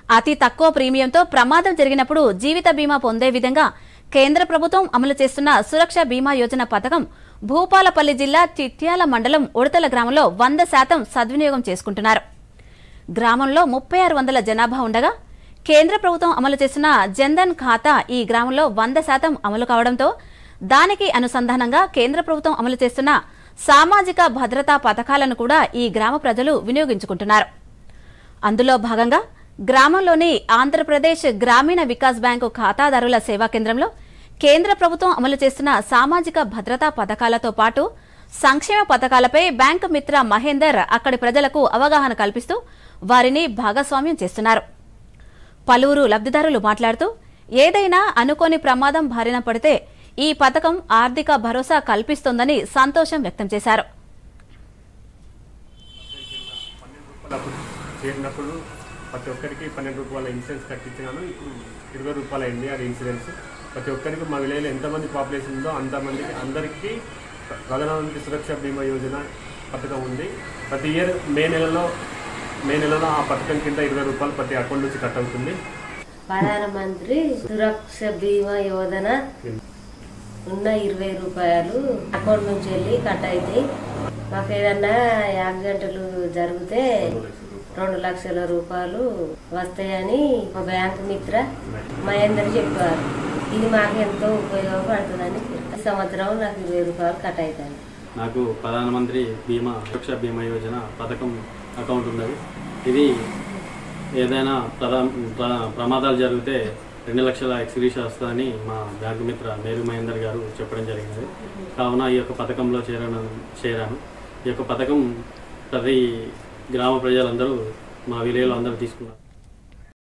అతి తక్కువ ప్రీమియంతో ప్రమాదం జరిగినప్పుడు జీవిత బీమా పొందే విధంగా కేంద్ర ప్రభుత్వం అమలు చేస్తున్న సురక్ష బీమా యోజన పథకం భూపాలపల్లి జిల్లా చిట్యాల మండలం ఉడతల గ్రామంలో వంద శాతం సద్వినియోగం చేసుకుంటున్నారు గ్రామంలో ముప్పై ఆరు వందల జనాభా ఉండగా కేంద్ర ప్రభుత్వం అమలు చేసిన జన్ధన్ ఖాతా ఈ గ్రామంలో వంద శాతం అమలు కావడంతో దానికి అనుసంధానంగా కేంద్ర ప్రభుత్వం అమలు చేస్తున్న సామాజిక భద్రతా పథకాలను కూడా ఈ గ్రామ ప్రజలు వినియోగించుకుంటున్నారు అందులో భాగంగా గ్రామంలోని ఆంధ్రప్రదేశ్ గ్రామీణ వికాస్ బ్యాంకు ఖాతాదారుల సేవా కేంద్రంలో కేంద్ర ప్రభుత్వం అమలు చేస్తున్న సామాజిక భద్రతా పథకాలతో పాటు సంక్షేమ పథకాలపై బ్యాంకు మిత్ర మహేందర్ అక్కడి ప్రజలకు అవగాహన కల్పిస్తూ వారిని భాగస్వామ్యం చేస్తున్నారు పలువురు లబ్ధిదారులు మాట్లాడుతూ ఏదైనా అనుకోని ప్రమాదం బారిన పడితే ఈ పథకం ఆర్థిక భరోసా కల్పిస్తోందని సంతోషం వ్యక్తం చేశారు అప్పుడు చేరినప్పుడు ప్రతి ఒక్కరికి పన్నెండు రూపాయల ఇన్సూరెన్స్ కట్టించినాను ఇప్పుడు ఇరవై రూపాయలు అయింది అది ఇన్సూరెన్స్ ప్రతి ఒక్కరికి మా విలేజ్లో ఎంతమంది పాపులేషన్ ఉందో అంతమందికి అందరికీ ప్ర- ప్రధానమంత్రి సురక్ష బీమా యోజన పథకం ఉంది ప్రతి ఇయర్ మే నెలలో మే నెలలో ఆ పథకం కింద ఇరవై రూపాయలు ప్రతి అకౌంట్ నుంచి కట్ అవుతుంది ప్రధానమంత్రి సురక్ష బీమా యోజన ఉన్న ఇరవై రూపాయలు అకౌంట్ నుంచి వెళ్ళి కట్ అవుతాయి మాకు ఏదన్నా యాక్సిడెంట్లు జరిగితే రెండు లక్షల రూపాయలు వస్తాయని మా బ్యాంకు మిత్ర మహేందర్ చెప్పారు ఇది మాకు ఎంతో ఉపయోగపడుతుందని ఈ సంవత్సరం నాకు ఇరవై రూపాయలు కట్ అవుతాయి నాకు ప్రధానమంత్రి బీమా సురక్ష బీమా యోజన పథకం అకౌంట్ ఉన్నది ఇది ఏదైనా ప్రధా ప్ర- ప్రమాదాలు జరిగితే రెండు లక్షల ఎక్స్గ్రీష వస్తుందని మా బ్యాంకు మిత్ర మేరు మహేందర్ గారు చెప్పడం జరిగినది కావున ఈ యొక్క పథకంలో చేరను చేరాను ఈ యొక్క పథకం ప్రతి గ్రామ ప్రజలందరూ మా విలేజ్లో అందరూ తీసుకున్నారు